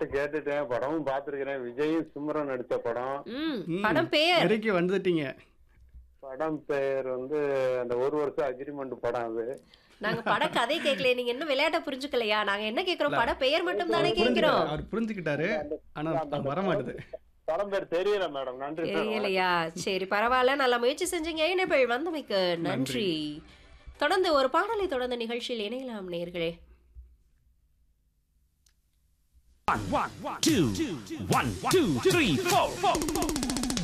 பாட்டு கேட்டுட்டேன் படமும் பார்த்திருக்கிறேன் விஜயும் சிம்ரன் நடிச்ச படம் ம் ம், படம் பெயர் நெருக்கி வந்துட்டீங்க படம் பெயர் வந்து அந்த ஒரு வருஷம் அக்ரிமெண்ட் படம் அது நாங்க பட கதை கேட்கல நீங்க இன்னும் விளையாட்ட புரிஞ்சுக்கலையா நாங்க என்ன கேக்குறோம் பட பெயர் மட்டும் தானே புரிஞ்சுக்கிட்டாரு. கேக்குறோம் அவர் புரிஞ்சுக்கிட்டாரு ஆனா அது வர மாட்டுது படம் பேர் தெரியல மேடம் நன்றி சார் தெரியலையா சரி பரவாயில்ல நல்ல முயற்சி செஞ்சீங்க இணைப்பில் வந்தமைக்கு நன்றி தொடர்ந்து ஒரு பாடலை தொடர்ந்த நிகழ்ச்சியில் இணையலாம் நேர்களே One, two, one, two, three, four.